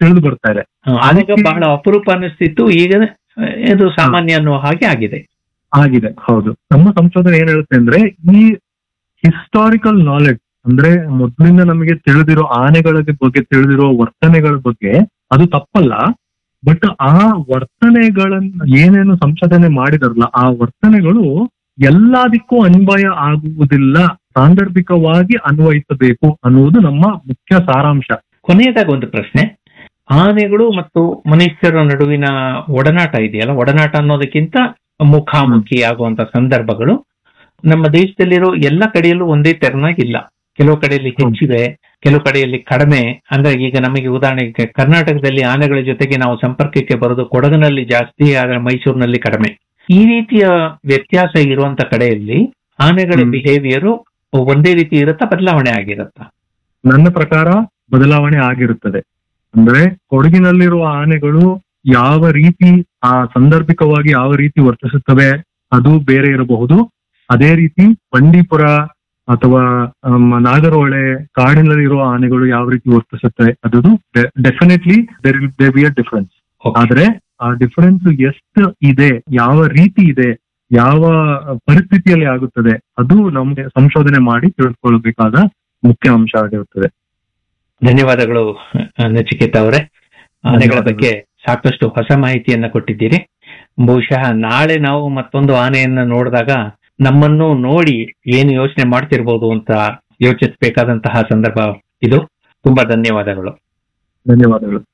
ತಿಳಿದು ಬರ್ತಾ ಇದೆ ಆಗ ಬಹಳ ಅಪರೂಪ ಅನಿಸ್ತಿತ್ತು ಈಗ ಆ, ಇದು ಸಾಮಾನ್ಯ ಅನ್ನೋ ಹಾಗೆ ಆಗಿದೆ ಆಗಿದೆ ಹೌದು ನಮ್ಮ ಸಂಶೋಧನೆ ಏನ್ ಹೇಳುತ್ತೆ ಅಂದ್ರೆ ಈ ಹಿಸ್ಟಾರಿಕಲ್ ನಾಲೆಡ್ಜ್ ಅಂದ್ರೆ ಮೊದಲಿಂದ ನಮಗೆ ತಿಳಿದಿರೋ ಆನೆಗಳ ಬಗ್ಗೆ ತಿಳಿದಿರೋ ವರ್ತನೆಗಳ ಬಗ್ಗೆ ಅದು ತಪ್ಪಲ್ಲ ಬಟ್ ಆ ವರ್ತನೆಗಳನ್ನ ಏನೇನು ಸಂಶೋಧನೆ ಮಾಡಿದಾರಲ್ಲ ಆ ವರ್ತನೆಗಳು ಎಲ್ಲದಕ್ಕೂ ಅನ್ವಯ ಆಗುವುದಿಲ್ಲ ಸಾಂದರ್ಭಿಕವಾಗಿ ಅನ್ವಯಿಸಬೇಕು ಅನ್ನುವುದು ನಮ್ಮ ಮುಖ್ಯ ಸಾರಾಂಶ ಕೊನೆಯದಾಗಿ ಒಂದು ಪ್ರಶ್ನೆ ಆನೆಗಳು ಮತ್ತು ಮನುಷ್ಯರ ನಡುವಿನ ಒಡನಾಟ ಇದೆಯಲ್ಲ ಒಡನಾಟ ಅನ್ನೋದಕ್ಕಿಂತ ಮುಖಾಮುಖಿ ಆಗುವಂತ ಸಂದರ್ಭಗಳು ನಮ್ಮ ದೇಶದಲ್ಲಿರೋ ಎಲ್ಲ ಕಡೆಯಲ್ಲೂ ಒಂದೇ ತೆರನಾಗಿಲ್ಲ ಕೆಲವು ಕಡೆಯಲ್ಲಿ ಹೆಚ್ಚಿವೆ ಕೆಲವು ಕಡೆಯಲ್ಲಿ ಕಡಿಮೆ ಅಂದ್ರೆ ಈಗ ನಮಗೆ ಉದಾಹರಣೆಗೆ ಕರ್ನಾಟಕದಲ್ಲಿ ಆನೆಗಳ ಜೊತೆಗೆ ನಾವು ಸಂಪರ್ಕಕ್ಕೆ ಬರೋದು ಕೊಡಗಿನಲ್ಲಿ ಜಾಸ್ತಿ ಆದ್ರೆ ಮೈಸೂರಿನಲ್ಲಿ ಕಡಿಮೆ ಈ ರೀತಿಯ ವ್ಯತ್ಯಾಸ ಇರುವಂತ ಕಡೆಯಲ್ಲಿ ಆನೆಗಳ ಹ್ಮ್. ಬಿಹೇವಿಯರ್ ಒಂದೇ ರೀತಿ ಇರುತ್ತಾ ಬದಲಾವಣೆ ಆಗಿರುತ್ತಾ ನನ್ನ ಪ್ರಕಾರ ಬದಲಾವಣೆ ಆಗಿರುತ್ತದೆ ಅಂದ್ರೆ ಕೊಡಗಿನಲ್ಲಿರುವ ಆನೆಗಳು ಯಾವ ರೀತಿ ಆ ಸಾಂದರ್ಭಿಕವಾಗಿ ಯಾವ ರೀತಿ ವರ್ತಿಸುತ್ತವೆ ಅದು ಬೇರೆ ಇರಬಹುದು ಅದೇ ರೀತಿ ಬಂಡೀಪುರ ಅಥವಾ ಆಮ್, ನಾಗರಹೊಳೆ ಕಾಡಿನಲ್ಲಿರುವ ಆನೆಗಳು ಯಾವ ರೀತಿ ವರ್ತಿಸುತ್ತೆ ಅದು definitely there there be a difference Okay. ಆದ್ರೆ ಆ ಡಿಫರೆನ್ಸ್ ಎಷ್ಟು ಇದೆ ಯಾವ ರೀತಿ ಇದೆ ಯಾವ ಪರಿಸ್ಥಿತಿಯಲ್ಲಿ ಆಗುತ್ತದೆ ಅದು ನಮ್ಗೆ ಸಂಶೋಧನೆ ಮಾಡಿ ತಿಳ್ಕೊಳ್ಬೇಕಾದ ಮುಖ್ಯ ಅಂಶ ಆಗಿರುತ್ತದೆ ಧನ್ಯವಾದಗಳು ಅಹ್, ನಚಿಕೇತ ಅವರೇ ಆನೆಗಳ ಬಗ್ಗೆ ಸಾಕಷ್ಟು ಹೊಸ ಮಾಹಿತಿಯನ್ನ ಕೊಟ್ಟಿದ್ದೀರಿ ಬಹುಶಃ ನಾಳೆ ನಾವು ಮತ್ತೊಂದು ಆನೆಯನ್ನ ನೋಡಿದಾಗ ನಮ್ಮನ್ನು ನೋಡಿ ಏನು ಯೋಚನೆ ಮಾಡ್ತಿರ್ಬೋದು ಅಂತ ಯೋಚಿಸಬೇಕಾದಂತಹ ಸಂದರ್ಭ ಇದು ತುಂಬಾ ಧನ್ಯವಾದಗಳು ಧನ್ಯವಾದಗಳು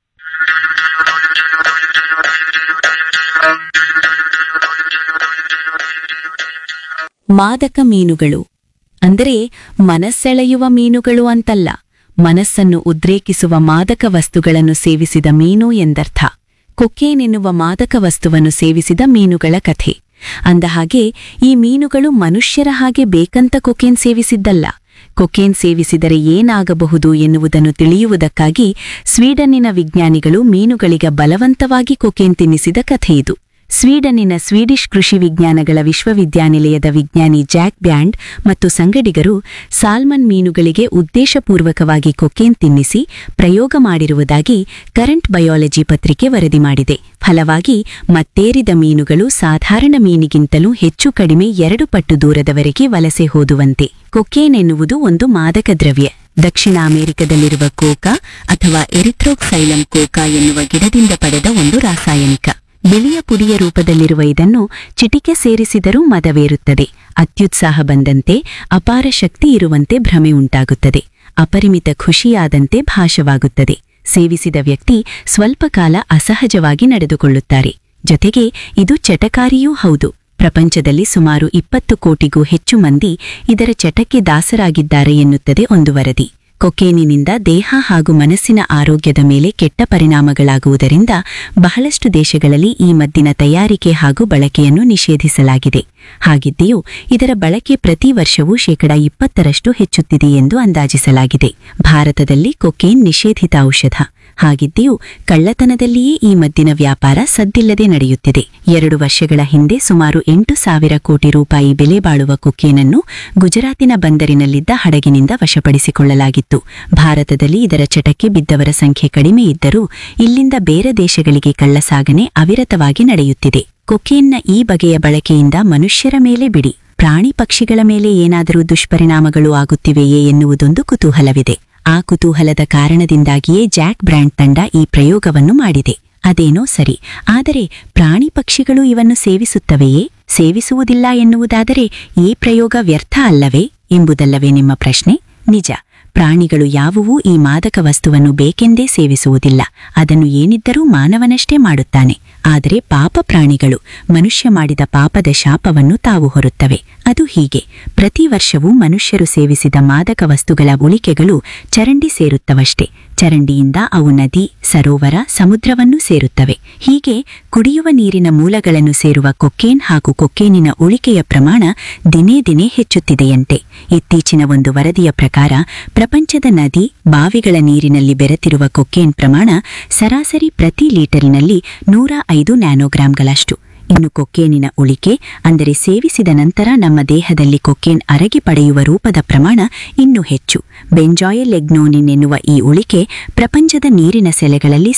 ಮಾದಕ ಮೀನುಗಳು ಅಂದರೆ ಮನಸ್ಸೆಳೆಯುವ ಮೀನುಗಳು ಅಂತಲ್ಲ ಮನಸ್ಸನ್ನು ಉದ್ರೇಕಿಸುವ ಮಾದಕ ವಸ್ತುಗಳನ್ನು ಸೇವಿಸಿದ ಮೀನು ಎಂದರ್ಥ ಕೊಕೇನ್ ಎನ್ನುವ ಮಾದಕ ವಸ್ತುವನ್ನು ಸೇವಿಸಿದ ಮೀನುಗಳ ಕಥೆ ಅಂದಹಾಗೆ ಈ ಮೀನುಗಳು ಮನುಷ್ಯರ ಹಾಗೆ ಬೇಕಂತ ಕೊಕೇನ್ ಸೇವಿಸಿದ್ದಲ್ಲ ಕೊಕೇನ್ ಸೇವಿಸಿದರೆ ಏನಾಗಬಹುದು ಎನ್ನುವುದನ್ನು ತಿಳಿಯುವುದಕ್ಕಾಗಿ ಸ್ವೀಡನ್ನಿನ ವಿಜ್ಞಾನಿಗಳು ಮೀನುಗಳಿಗೆ ಬಲವಂತವಾಗಿ ಕೊಕೇನ್ ತಿನ್ನಿಸಿದ ಕಥೆಯಿದು ಸ್ವೀಡನ್ನಿನ ಸ್ವೀಡಿಷ್ ಕೃಷಿ ವಿಜ್ಞಾನಗಳ ವಿಶ್ವವಿದ್ಯಾನಿಲಯದ ವಿಜ್ಞಾನಿ ಜಾಕ್ ಬ್ಯಾಂಡ್ ಮತ್ತು ಸಂಗಡಿಗರು ಸಾಲ್ಮನ್ ಮೀನುಗಳಿಗೆ ಉದ್ದೇಶಪೂರ್ವಕವಾಗಿ ಕೊಕೇನ್ ತಿನ್ನಿಸಿ ಪ್ರಯೋಗ ಮಾಡಿರುವುದಾಗಿ ಕರೆಂಟ್ ಬಯಾಲಜಿ ಪತ್ರಿಕೆ ವರದಿ ಮಾಡಿದೆ ಫಲವಾಗಿ ಮತ್ತೇರಿದ ಮೀನುಗಳು ಸಾಧಾರಣ ಮೀನಿಗಿಂತಲೂ ಹೆಚ್ಚು ಕಡಿಮೆ ಎರಡು ಪಟ್ಟು ದೂರದವರೆಗೆ ವಲಸೆ ಹೋದುವಂತೆ ಕೊಕೇನ್ ಎನ್ನುವುದು ಒಂದು ಮಾದಕ ದ್ರವ್ಯ ದಕ್ಷಿಣ ಅಮೆರಿಕದಲ್ಲಿರುವ ಕೋಕಾ ಅಥವಾ ಎರಿಥ್ರೋಕ್ಸೈಲಂ ಕೋಕಾ ಎನ್ನುವ ಗಿಡದಿಂದ ಪಡೆದ ಒಂದು ರಾಸಾಯನಿಕ ಬಿಳಿಯ ಪುಡಿಯ ರೂಪದಲ್ಲಿರುವ ಇದನ್ನು ಚಿಟಿಕೆ ಸೇರಿಸಿದರೂ ಮದವೇರುತ್ತದೆ ಅತ್ಯುತ್ಸಾಹ ಬಂದಂತೆ ಅಪಾರ ಶಕ್ತಿ ಇರುವಂತೆ ಭ್ರಮೆ ಉಂಟಾಗುತ್ತದೆ ಅಪರಿಮಿತ ಖುಷಿಯಾದಂತೆ ಭಾಷವಾಗುತ್ತದೆ ಸೇವಿಸಿದ ವ್ಯಕ್ತಿ ಸ್ವಲ್ಪ ಕಾಲ ಅಸಹಜವಾಗಿ ನಡೆದುಕೊಳ್ಳುತ್ತಾರೆ ಜೊತೆಗೆ ಇದು ಚಟಕಾರಿಯೂ ಹೌದು ಪ್ರಪಂಚದಲ್ಲಿ ಸುಮಾರು ಇಪ್ಪತ್ತು ಕೋಟಿಗೂ ಹೆಚ್ಚು ಮಂದಿ ಇದರ ಚಟಕ್ಕೆ ದಾಸರಾಗಿದ್ದಾರೆ ಎನ್ನುತ್ತದೆ ಒಂದು ವರದಿ ಕೊಕೇನಿನಿಂದ ದೇಹ ಹಾಗೂ ಮನಸ್ಸಿನ ಆರೋಗ್ಯದ ಮೇಲೆ ಕೆಟ್ಟ ಪರಿಣಾಮಗಳಾಗುವುದರಿಂದ ಬಹಳಷ್ಟು ದೇಶಗಳಲ್ಲಿ ಈ ಮದ್ದಿನ ತಯಾರಿಕೆ ಹಾಗೂ ಬಳಕೆಯನ್ನು ನಿಷೇಧಿಸಲಾಗಿದೆ ಹಾಗಿದ್ದೆಯೂ ಇದರ ಬಳಕೆ ಪ್ರತಿ ವರ್ಷವೂ ಶೇಕಡ ಇಪ್ಪತ್ತರಷ್ಟು ಹೆಚ್ಚುತ್ತಿದೆ ಎಂದು ಅಂದಾಜಿಸಲಾಗಿದೆ ಭಾರತದಲ್ಲಿ ಕೊಕೇನ್ ನಿಷೇಧಿತ ಔಷಧ ಹಾಗಿದ್ದೆಯೂ ಕಳ್ಳತನದಲ್ಲಿಯೇ ಈ ಮದ್ದಿನ ವ್ಯಾಪಾರ ಸದ್ದಿಲ್ಲದೆ ನಡೆಯುತ್ತಿದೆ ಎರಡು ವರ್ಷಗಳ ಹಿಂದೆ ಸುಮಾರು ಎಂಟು ಸಾವಿರ ಕೋಟಿ ರೂಪಾಯಿ ಬೆಲೆ ಬಾಳುವ ಕೊಕೇನನ್ನು ಗುಜರಾತಿನ ಬಂದರಿನಲ್ಲಿದ್ದ ಹಡಗಿನಿಂದ ವಶಪಡಿಸಿಕೊಳ್ಳಲಾಗಿತ್ತು ಭಾರತದಲ್ಲಿ ಇದರ ಚಟಕ್ಕೆ ಬಿದ್ದವರ ಸಂಖ್ಯೆ ಕಡಿಮೆ ಇದ್ದರೂ ಇಲ್ಲಿಂದ ಬೇರೆ ದೇಶಗಳಿಗೆ ಕಳ್ಳಸಾಗಣೆ ಅವಿರತವಾಗಿ ನಡೆಯುತ್ತಿದೆ ಕೊಕೇನ್ನ ಈ ಬಗೆಯ ಬಳಕೆಯಿಂದ ಮನುಷ್ಯರ ಮೇಲೆ ಬಿಡಿ ಪ್ರಾಣಿ ಪಕ್ಷಿಗಳ ಮೇಲೆ ಏನಾದರೂ ದುಷ್ಪರಿಣಾಮಗಳು ಆಗುತ್ತಿವೆಯೇ ಎನ್ನುವುದೊಂದು ಕುತೂಹಲವಿದೆ ಆ ಕುತೂಹಲದ ಕಾರಣದಿಂದಾಗಿಯೇ ಜಾಕ್ ಬ್ರ್ಯಾಂಡ್ ತಂಡ ಈ ಪ್ರಯೋಗವನ್ನು ಮಾಡಿದೆ ಅದೇನೋ ಸರಿ ಆದರೆ ಪ್ರಾಣಿ ಪಕ್ಷಿಗಳು ಇವನ್ನು ಸೇವಿಸುತ್ತವೆಯೇ ಸೇವಿಸುವುದಿಲ್ಲ ಎನ್ನುವುದಾದರೆ ಈ ಪ್ರಯೋಗ ವ್ಯರ್ಥ ಅಲ್ಲವೇ ಎಂಬುದಲ್ಲವೇ ನಿಮ್ಮ ಪ್ರಶ್ನೆ ನಿಜ ಪ್ರಾಣಿಗಳು ಯಾವುವೂ ಈ ಮಾದಕ ವಸ್ತುವನ್ನು ಬೇಕೆಂದೇ ಸೇವಿಸುವುದಿಲ್ಲ ಅದನ್ನು ಏನಿದ್ದರೂ ಮಾನವನಷ್ಟೇ ಮಾಡುತ್ತಾನೆ ಆದರೆ ಪಾಪ ಪ್ರಾಣಿಗಳು ಮನುಷ್ಯ ಮಾಡಿದ ಪಾಪದ ಶಾಪವನ್ನು ತಾವು ಹೊರುತ್ತವೆ ಅದು ಹೀಗೆ ಪ್ರತಿ ವರ್ಷವೂ ಮನುಷ್ಯರು ಸೇವಿಸಿದ ಮಾದಕ ವಸ್ತುಗಳ ಉಳಿಕೆಗಳು ಚರಂಡಿ ಸೇರುತ್ತವಷ್ಟೇ ಚರಂಡಿಯಿಂದ ಅವು ನದಿ ಸರೋವರ ಸಮುದ್ರವನ್ನೂ ಸೇರುತ್ತವೆ ಹೀಗೆ ಕುಡಿಯುವ ನೀರಿನ ಮೂಲಗಳನ್ನು ಸೇರುವ ಕೊಕ್ಕೇನ್ ಹಾಗೂ ಕೊಕ್ಕೇನಿನ ಉಳಿಕೆಯ ಪ್ರಮಾಣ ದಿನೇ ದಿನೇ ಹೆಚ್ಚುತ್ತಿದೆಯಂತೆ ಇತ್ತೀಚಿನ ಒಂದು ವರದಿಯ ಪ್ರಕಾರ ಪ್ರಪಂಚದ ನದಿ ಬಾವಿಗಳ ನೀರಿನಲ್ಲಿ ಬೆರೆತಿರುವ ಕೊಕ್ಕೇನ್ ಪ್ರಮಾಣ ಸರಾಸರಿ ಪ್ರತಿ ಲೀಟರಿನಲ್ಲಿ ನೂರ ಐದು ನ್ಯಾನೋಗ್ರಾಂಗಳಷ್ಟು ಇನ್ನು ಕೊಕ್ಕೇನಿನ ಉಳಿಕೆ ಅಂದರೆ ಸೇವಿಸಿದ ನಂತರ ನಮ್ಮ ದೇಹದಲ್ಲಿ ಕೊಕ್ಕೇನ್ ಅರಗಿ ಪಡೆಯುವ ರೂಪದ ಪ್ರಮಾಣ ಇನ್ನೂ ಹೆಚ್ಚು ಬೆಂಜಾಯಲ್ ಎಗ್ನೋನಿನ್ ಎನ್ನುವ ಈ ಉಳಿಕೆ ಪ್ರಪಂಚದ ನೀರಿನ ಸೆಲೆಗಳಲ್ಲಿ